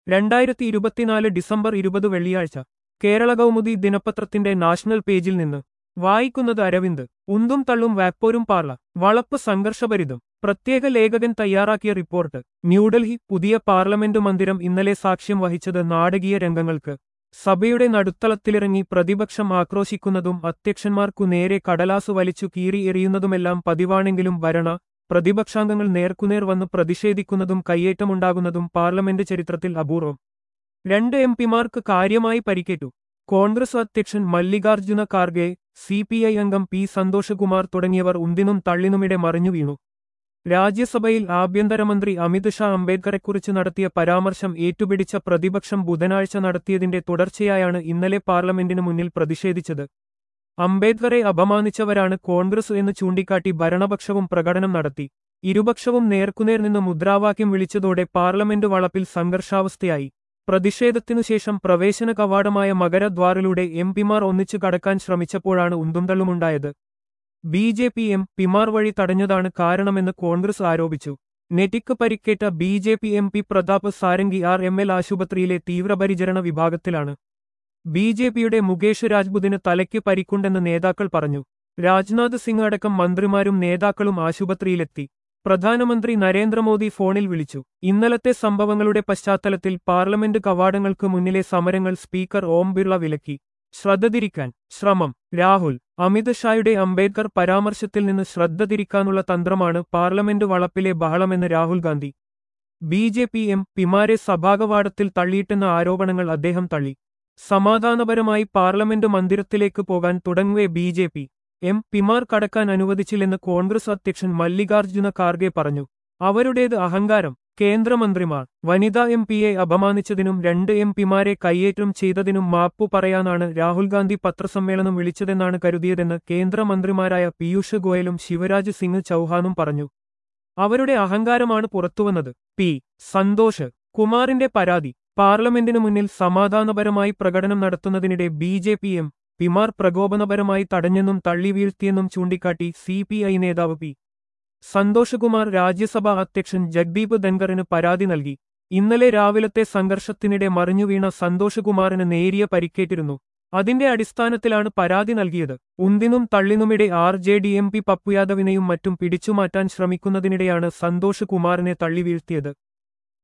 രണ്ടായിരത്തി ഇരുപത്തിനാല് ഡിസംബർ ഇരുപത് വെള്ളിയാഴ്ച കേരള കൗമുദി ദിനപത്രത്തിന്റെ നാഷണൽ പേജിൽ നിന്ന് വായിക്കുന്നത് അരവിന്ദ് ഉന്തും തള്ളും വാപ്പോരും പാർല വളപ്പ് സംഘർഷഭരിതം പ്രത്യേക ലേഖകൻ തയ്യാറാക്കിയ റിപ്പോർട്ട് ന്യൂഡൽഹി പുതിയ പാർലമെന്റ് മന്ദിരം ഇന്നലെ സാക്ഷ്യം വഹിച്ചത് നാടകീയ രംഗങ്ങൾക്ക് സഭയുടെ നടുത്തളത്തിലിറങ്ങി പ്രതിപക്ഷം ആക്രോശിക്കുന്നതും അധ്യക്ഷന്മാർക്കു നേരെ കടലാസു വലിച്ചു കീറി എറിയുന്നതുമെല്ലാം പതിവാണെങ്കിലും ഭരണ പ്രതിപക്ഷാംഗങ്ങൾ നേർക്കുനേർ വന്ന് പ്രതിഷേധിക്കുന്നതും കയ്യേറ്റമുണ്ടാകുന്നതും പാർലമെന്റ് ചരിത്രത്തിൽ അപൂർവം രണ്ട് എം പിമാർക്ക് കാര്യമായി പരിക്കേറ്റു കോൺഗ്രസ് അധ്യക്ഷൻ Mallikarjuna Kharge C P I അംഗം പി സന്തോഷകുമാർ തുടങ്ങിയവർ ഉന്തിനും തള്ളിനുമിടെ മറിഞ്ഞു വീണു രാജ്യസഭയിൽ ആഭ്യന്തരമന്ത്രി അമിത് ഷാ അംബേദ്കറെക്കുറിച്ച് നടത്തിയ പരാമർശം ഏറ്റുപിടിച്ച പ്രതിപക്ഷം ബുധനാഴ്ച നടത്തിയതിന്റെ തുടർച്ചയായാണ് ഇന്നലെ പാർലമെന്റിനു മുന്നിൽ പ്രതിഷേധിച്ചത് അംബേദ്കറെ അപമാനിച്ചവരാണ് കോൺഗ്രസ് എന്ന് ചൂണ്ടിക്കാട്ടി ഭരണപക്ഷവും പ്രകടനം നടത്തി ഇരുപക്ഷവും നേർക്കുനേർ നിന്ന് മുദ്രാവാക്യം വിളിച്ചതോടെ പാർലമെന്റ് വളപ്പിൽ സംഘർഷാവസ്ഥയായി പ്രതിഷേധത്തിനുശേഷം പ്രവേശന കവാടമായ മകരദ്വാറിലൂടെ എം പിമാർ ഒന്നിച്ചു കടക്കാൻ ശ്രമിച്ചപ്പോഴാണ് ഉന്തുംതള്ളുമുണ്ടായത് ബി ജെ പി എം പിമാർ വഴി തടഞ്ഞതാണ് കാരണമെന്ന് കോൺഗ്രസ് ആരോപിച്ചു നെറ്റിക്ക് പരിക്കേറ്റ B J P M P Pratap Sarangi R M L ആശുപത്രിയിലെ തീവ്രപരിചരണ വിഭാഗത്തിലാണ് ബി ജെ പിയുടെ മുകേഷ് രാജ്പുതിന് തലയ്ക്ക് പരിക്കുണ്ടെന്ന് നേതാക്കൾ പറഞ്ഞു രാജ്നാഥ് സിംഗ് അടക്കം മന്ത്രിമാരും നേതാക്കളും ആശുപത്രിയിലെത്തി പ്രധാനമന്ത്രി നരേന്ദ്രമോദി ഫോണിൽ വിളിച്ചു ഇന്നലത്തെ സംഭവങ്ങളുടെ പശ്ചാത്തലത്തിൽ പാർലമെന്റ് കവാടങ്ങൾക്ക് മുന്നിലെ സമരങ്ങൾ സ്പീക്കർ ഓം ബിർള വിലക്കി ശ്രദ്ധ തിരിക്കാൻ ശ്രമം രാഹുൽ അമിത് ഷായുടെ അംബേദ്കർ പരാമർശത്തിൽ നിന്ന് ശ്രദ്ധ തിരിക്കാനുള്ള തന്ത്രമാണ് പാർലമെന്റ് വളപ്പിലെ ബഹളമെന്ന് Rahul Gandhi B J P M പിമാരെ സഭാകവാടത്തിൽ തള്ളിയിട്ടെന്ന ആരോപണങ്ങൾ അദ്ദേഹം തള്ളി സമാധാനപരമായി പാർലമെന്റ് മന്ദിരത്തിലേക്ക് പോകാൻ തുടങ്ങുവേ ബി ജെ പി എം പിമാർ കടക്കാൻ അനുവദിച്ചില്ലെന്ന് കോൺഗ്രസ് അധ്യക്ഷൻ മല്ലികാർജുന ഖാർഗെ പറഞ്ഞു അവരുടേത് അഹങ്കാരം കേന്ദ്രമന്ത്രിമാർ വനിതാ എം പിയെ അപമാനിച്ചതിനും രണ്ട് എം പിമാരെ കയ്യേറ്റം ചെയ്തതിനും മാപ്പു പറയാനാണ് രാഹുൽ ഗാന്ധി പത്രസമ്മേളനം വിളിച്ചതെന്നാണ് കരുതിയതെന്ന് കേന്ദ്രമന്ത്രിമാരായ പീയൂഷ് ഗോയലും ശിവരാജ് സിംഗ് ചൌഹാനും പറഞ്ഞു അവരുടെ അഹങ്കാരമാണ് പുറത്തുവന്നത് പി സന്തോഷ് കുമാറിന്റെ പരാതി പാർലമെന്റിനു മുന്നിൽ സമാധാനപരമായി പ്രകടനം നടത്തുന്നതിനിടെ ബി ജെ പി എം പിമാർ പ്രകോപനപരമായി തടഞ്ഞെന്നും തള്ളി വീഴ്ത്തിയെന്നും ചൂണ്ടിക്കാട്ടി സി പി ഐ നേതാവ് പി സന്തോഷകുമാർ രാജ്യസഭാ അധ്യക്ഷൻ ജഗ്ദീപ് ധൻഖറിന് പരാതി നൽകി ഇന്നലെ രാവിലത്തെ സംഘർഷത്തിനിടെ മറിഞ്ഞുവീണ സന്തോഷകുമാറിന് നേരിയ പരിക്കേറ്റിരുന്നു അതിന്റെ അടിസ്ഥാനത്തിലാണ് പരാതി നൽകിയത് ഉന്തിനും തള്ളിനുമിടെ R J D M P പപ്പുയാദവിനെയും മറ്റും പിടിച്ചുമാറ്റാൻ ശ്രമിക്കുന്നതിനിടെയാണ് സന്തോഷ് കുമാറിനെ തള്ളി വീഴ്ത്തിയത്